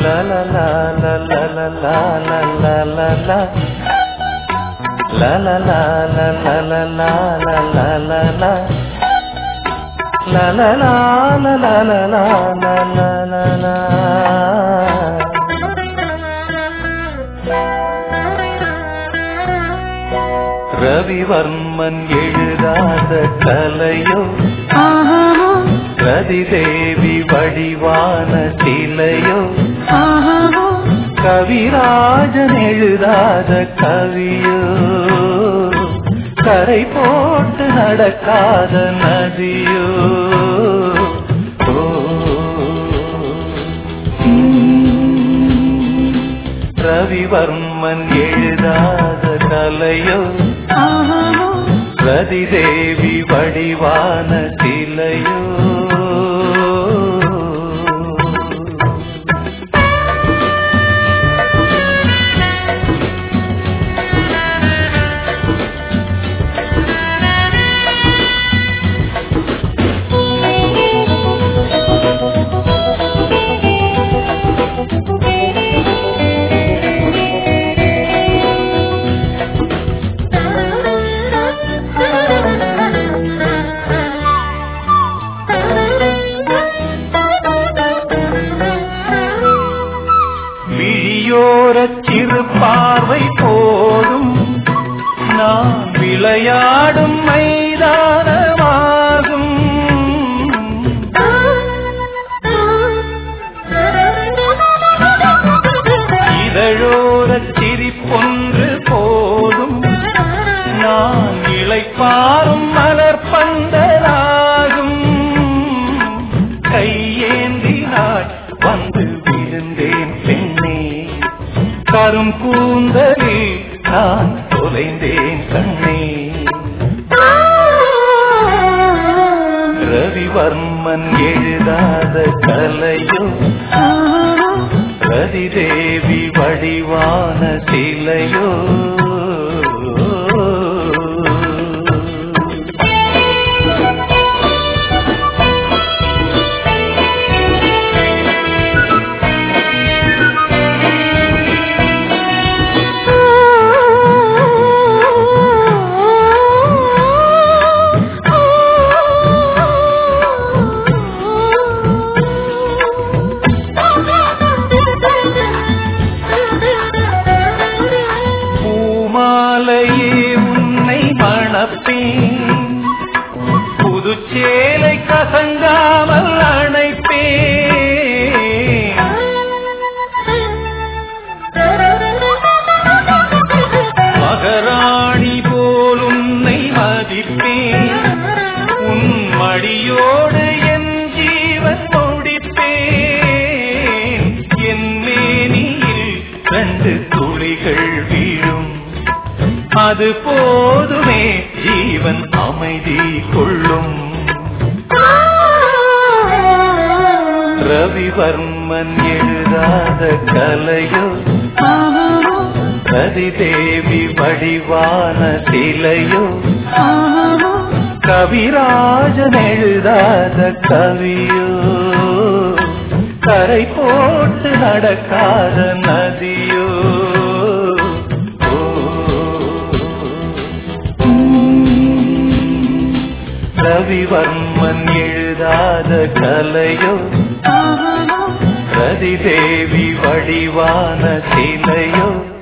La la la la la la la la la la la La la la la la la la la la la la La la la la la la la la la la la Ravivarman எழுதாத கலையோ ரதிதேவி வடிவான சிலையோ கவிராஜன் எழுதாத கவியோ கரை போட்டு நடக்காத நதியோ ஓ. ரவிவர்மன் எழுதாத கலையோ ரதிதேவி வடிவான சிலையோ விழியோரச் சிறு பார்வை போதும் நான் விளையாடும் மைதானமாகும் இதழோரச் சிரிப்பொன்று போதும் நான் இளைப்பாரும் மலர் பந்தலாகும் கையேந்தினாய் வந்து விழுந்தேன் பெண்ணே கரும் கூந்தலில் நான் தொலைந்தேன் கண்ணே ரவிவர்மன் எழுதாத கலையோ ரதிதேவி வடிவான சிலையோ பூமாலையே உன்னை மணப்பேன் புதுச்சேலை கசங்காமல் அணைப்பேன் மகராணி போல் உன்னை மதிப்பேன் உன் மடியோடு என் ஜீவன் முடிப்பேன் என் மேனியில் ரெண்டு துளிகள் வீழும் அது போதுமே ஜீவன் அமைதி கொள்ளும் ரவிவர்மன் எழுதாத கலையோ ரதிதேவி வடிவான சிலையோ கவிராஜன் எழுதாத கவியோ கரை போட்டு நடக்காத நதியோ ஓ. ரவிவர்மன் எழுதாத கலையோ ரதிதேவி வடிவான சிலையோ